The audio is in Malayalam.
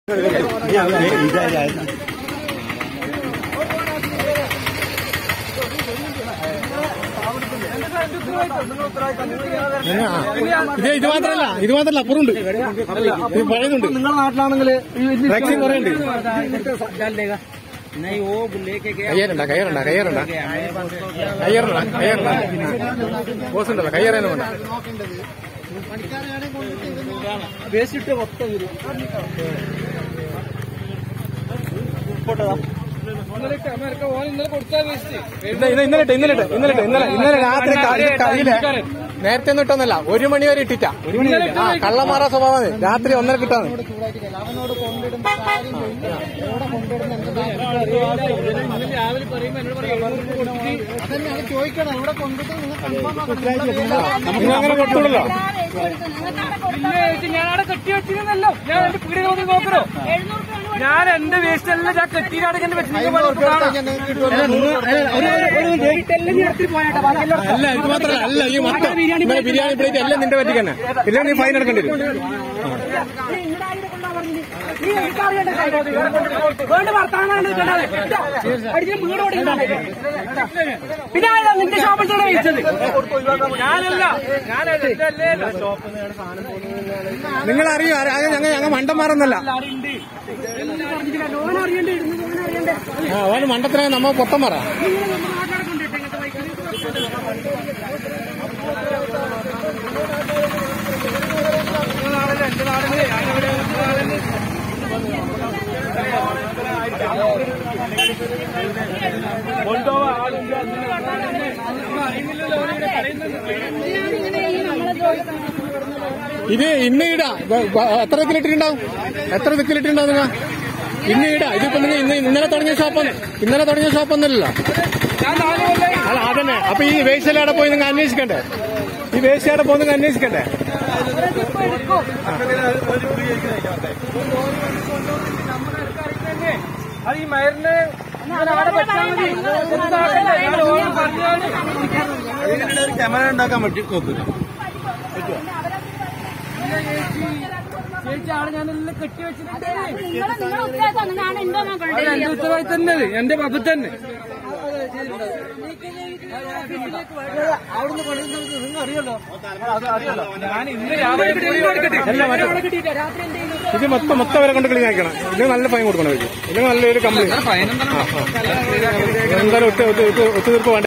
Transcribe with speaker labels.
Speaker 1: ഇത് ഇത് മാത്രല്ല ഇത് മാത്രല്ല അപ്പുറമുണ്ട് ഇത് പഴയതുണ്ട്
Speaker 2: നിങ്ങളുടെ നാട്ടിലാണെങ്കിൽ
Speaker 1: വാക്സിൻ കുറെ ഉണ്ട്
Speaker 2: नहीं वो लेके गया
Speaker 1: കയ്യേറണ്ട കയ്യേറണ്ട കയ്യേറണ്ട കയ്യേറണ്ട കയ്യേറണ്ട ബോസ് ഉണ്ടല്ലോ കയ്യേറാനും വേണ്ട
Speaker 2: വേസ്റ്റ് ഇട്ട് മൊത്തം വരും
Speaker 1: ഇന്ന- ഇന്ന- ഇന്നലെ ഇട്ട്, ഇന്നലെ ഇട്ട്, ഇന്നലെ ഇട്ട്, ഇന്നലെ ഇന്നലെ രാത്രി ക- കയ്യില് നേരത്തെ ഒന്നും ഇട്ടൊന്നല്ല ഒരു മണി വരെ ഇട്ടിട്ടാ ആ കള്ളമാറാ സ്വഭാവമാണ് രാത്രി ഒന്നര കിട്ടാണ്
Speaker 2: രാവിലെ പറയുമ്പോ എന്നോട് പറയും
Speaker 3: ചോദിക്കണം ഇവിടെ കൊണ്ടിട്ട്
Speaker 1: നിങ്ങൾ അങ്ങനെ കൊടുത്തോളല്ലോ
Speaker 4: ഞാൻ അവിടെ കെട്ടി വെച്ചിരുന്നല്ലോ ഞാൻ എന്റെ പീടി നോക്കി നോക്കണോ ഞാൻ എന്റെ വേസ്റ്റ് എല്ലാം ഞാൻ കെട്ടിയിലാണ് എന്റെ
Speaker 1: അല്ല ഇത് മാത്രല്ല അല്ല ഈ മൊത്തം ഇന്നലെ ബിരിയാണി പ്ലേറ്റ് എല്ലാം നിന്റെ പറ്റി തന്നെ ഇല്ലെങ്കിൽ നീ ഫൈൻ എടുക്കേണ്ടി വരും
Speaker 4: പിന്നെ ആരാ നിന്റെ ഷോപ്പിൽ തന്നെ കഴിച്ചത് ഞാനല്ല ഞാനല്ല ഇതല്ലേ
Speaker 1: നിങ്ങൾ അറിയോ ആകെ ഞങ്ങൾ ഞങ്ങൾ മണ്ടന്മാരൊന്നല്ല
Speaker 4: ലോൺ അറിയണ്ടേ ഇടുന്നത് ലോൺ അറിയണ്ടേ
Speaker 1: ആ അവന് മണ്ടത്തിനായ നമ്മ പൊട്ടന്മാറ
Speaker 4: എന്റെ നാടിന് ഞാനിവിടെ നാടിന് കൊണ്ടുപോവാ ആളുണ്ട് അറിയുന്നില്ലല്ലോ ഓനിവിടെ പറയുന്നത്
Speaker 1: ഇത് ഇന്ന് ഇടാ വ- വ- എത്ര ദിക്കിലിട്ടിട്ടുണ്ടാവും എത്ര ദിക്കിലിട്ടുണ്ടാവും നിങ്ങൾ ഇന്ന് ഇടാ ഇതിപ്പോ നിങ്ങൾ ഇന്ന് ഇന്നലെ തുടങ്ങിയ ഷോപ്പൊന്നും ഇന്നലെ തുടങ്ങിയ ഷോപ്പൊന്നുമില്ലല്ലോ
Speaker 4: ഞാൻ നാല് കൊല്ലം
Speaker 1: അല്ല അതന്നെ അപ്പൊ ഈ വേസ്റ്റ് അവിടെ പോയി നിങ്ങൾ അന്വേഷിക്കണ്ടേ ഈ വേസ്റ്റ് അവിടെ പോയി നിങ്ങൾ അന്വേഷിക്കണ്ടേ
Speaker 4: അത് ഈ മയറിന് അവിടെ വെച്ചാൽ മതി എന്താക്കണ്ട ഞാൻ ഓരോ പറഞ്ഞാല്
Speaker 2: ക്യാമറ ഉണ്ടാക്കാൻ പറ്റി നോക്ക്
Speaker 4: ചേച്ചി ആളെ ഞാനെല്ലാം കെട്ടി വെച്ചിട്ടുണ്ട്
Speaker 5: നിങ്ങളെ നിങ്ങളെ ഉത്തരവാദിത്തമാണ് ഞാൻ എന്തോ ഞാൻ
Speaker 4: അത് എന്റെ ഉത്തരവാദിത്തം തന്നെ എന്റെ പപ്പ തന്നെ
Speaker 2: അവിടുന്ന് പണിയുന്നത് നിങ്ങൾ അറിയല്ലോ
Speaker 4: ഞാൻ ഇന്ന് രാവിലെ കിട്ടിയിട്ട് അവിടെ കിട്ടിയില്ല രാത്രി എന്തെങ്കിലും
Speaker 1: ഇത് മൊത്തം മൊത്തം വരെ കൊണ്ട് കളി ആക്കണം ഇത് നല്ല ഫൈൻ കൊടുക്കണം ഇത് ഇത് നല്ലൊരു കംപ്ലൈന്റ് എന്തായാലും ഒത്തു ഒത്തു ഒത്തു ഒത്തുതീർപ്പ് വേണ്ട